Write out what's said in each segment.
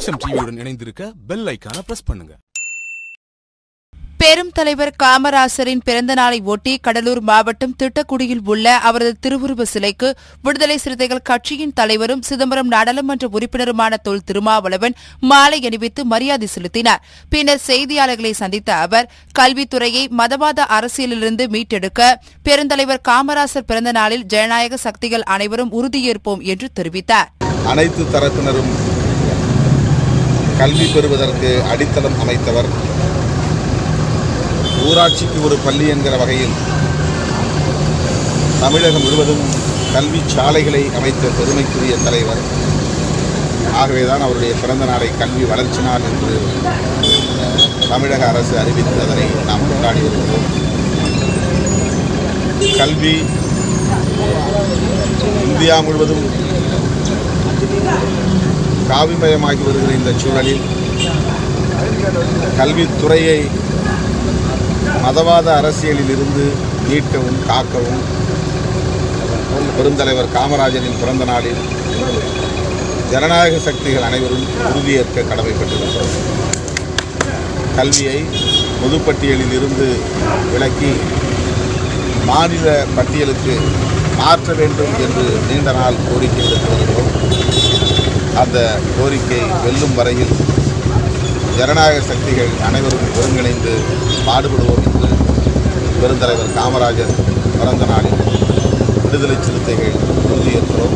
SM டிவியுடன் இணைந்திருக்க bell ஐக்கான press பண்ணுங்க பெரும் தலைவர் காமராசரின் பிறந்த நாளை ஒட்டி கடலூர் மாவட்டம் திட்டக்குடியில் உள்ள அவரது திருவுருவ சிலைக்கு விடுதலை சிறுத்தைகள் கட்சியின் தலைவரும் சிதம்பரம் நாடாளுமன்ற உறுப்பினருமான தொல் திருமாவளவன் மாலை அணிவித்து மரியாதை செலுத்தினார் பின்னர் செய்தியாளர்களை சந்தித்த அவர் கல்வித்துறையை மதவாத அரசியலிலிருந்து மீட்டெடுக்க பெருந்தலைவர் காமராசர் பிறந்த நாளில் ஜனநாயக சக்திகள் அனைவரும் உறுதியேற்போம் என்று தெரிவித்தார் அனைத்து தரப்பினரும் கல்வி பெறுவதற்கு அடித்தளம் அமைத்தவர் ஊராட்சிக்கு ஒரு பள்ளி என்கிற வகையில் தமிழகம் முழுவதும் கல்வி சாலைகளை அமைத்த பெருமைக்குரிய தலைவர் ஆகவேதான் அவருடைய பிறந்த நாளை கல்வி வளர்ச்சி நாள் என்று தமிழக அரசு அறிவித்து அதனை நாம் கொண்டாடி வருகிறோம் கல்வி இந்தியா முழுவதும் காவிமயமாகி வருகிற இந்த சூழலில் கல்வித்துறையை மதவாத அரசியலில் இருந்து மீட்கவும் காக்கவும் பெருந்தலைவர் காமராஜரின் பிறந்த நாளில் ஜனநாயக சக்திகள் அனைவரும் உறுதியேற்க கடமைப்பட்டிருக்கிறோம் கல்வியை பொதுப்பட்டியலில் இருந்து விலக்கி மாநில பட்டியலுக்கு மாற்ற வேண்டும் என்று நீண்ட நாள் கோரிக்கை விடுத்து வருகிறோம் அந்த கோரிக்கை வெல்லும் வரையில் ஜனநாயக சக்திகள் அனைவரும் ஒருங்கிணைந்து பாடுபடுவோம் என்று பெருந்தலைவர் காமராஜர் பிறந்த நாளில் விடுதலை சிறுத்தைகள் உறுதியேற்கிறோம்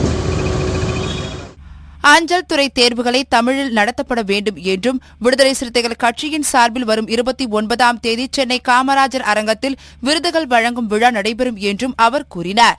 அஞ்சல் துறை தேர்வுகளை தமிழில் நடத்தப்பட வேண்டும் என்றும் விடுதலை சிறுத்தைகள் கட்சியின் சார்பில் வரும் இருபத்தி ஒன்பதாம் தேதி சென்னை காமராஜர் அரங்கத்தில் விருதுகள் வழங்கும் விழா நடைபெறும் என்றும் அவர் கூறினார்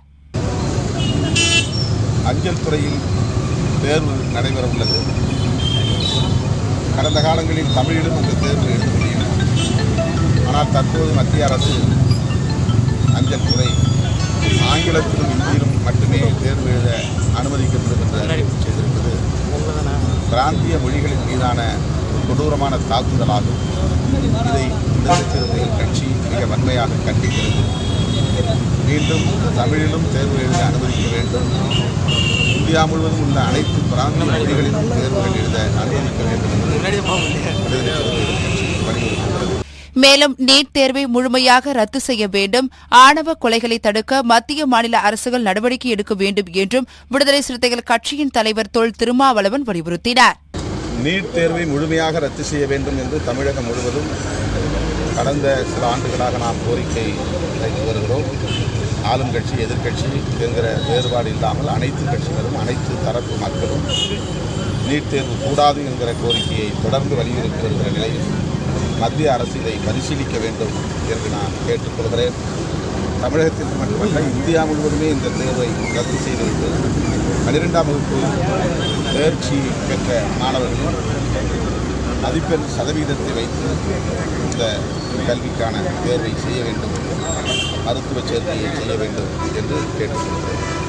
அஞ்சல் துறையில் தேர்வு நடைபெற உள்ளது கடந்த காலங்களில் தமிழிலும் அந்த தேர்வு எழுத முடியும் ஆனால் தற்போது மத்திய அரசு அஞ்சல் துறை ஆங்கிலத்திலும் இந்தியிலும் மட்டுமே தேர்வு எழுத அனுமதிக்கப்படும் என்று அறிவிப்பு செய்திருப்பது பிராந்திய மொழிகளின் மீதான ஒரு கொடூரமான தாக்குதலாகும் இதை விடுதலை சிறுத்தைகள் கட்சி மிக வன்மையாக கண்டிக்கிறது மீண்டும் தமிழிலும் தேர்வு எழுத அனுமதிக்க வேண்டும் இந்தியா முழுவதும் உள்ள அனைத்து பிராந்திய மொழிகளிலும் தேர்வுகள் எழுத அனுமதிக்க வேண்டும் என்று விடுதலை சிறுத்தைகள் கட்சி வலியுறுத்துகிறது மேலும் நீட் தேர்வை முழுமையாக ரத்து செய்ய வேண்டும் ஆணவ கொலைகளை தடுக்க மத்திய மாநில அரசுகள் நடவடிக்கை எடுக்க வேண்டும் என்றும் விடுதலை சிறுத்தைகள் கட்சியின் தலைவர் தொல் திருமாவளவன் வலியுறுத்தினார் நீட் தேர்வை முழுமையாக ரத்து செய்ய வேண்டும் என்று தமிழகம் முழுவதும் கடந்த சில ஆண்டுகளாக நாம் கோரிக்கை வைத்து வருகிறோம் ஆளும் கட்சி எதிர்க்கட்சி என்கிற வேறுபாடு இல்லாமல் அனைத்து கட்சியினரும் அனைத்து தரப்பு மக்களும் நீட் தேர்வு கூடாது என்கிற கோரிக்கையை தொடர்ந்து வலியுறுத்தி வருகிற நிலையில் மத்திய அரசு இதை பரிசீலிக்க வேண்டும் என்று நான் கேட்டுக்கொள்கிறேன் தமிழகத்திற்கு மட்டுமல்ல இந்தியா முழுவதுமே இந்த தேர்வை ரத்து செய்துவிட்டு பன்னிரெண்டாம் வகுப்பு தேர்ச்சி பெற்ற மாணவர்கள் மதிப்பெண் சதவீதத்தை வைத்து இந்த கல்விக்கான தேர்வை செய்ய வேண்டும் மருத்துவ சேர்க்கையை செய்ய வேண்டும் என்று கேட்டுக்கொள்கிறேன்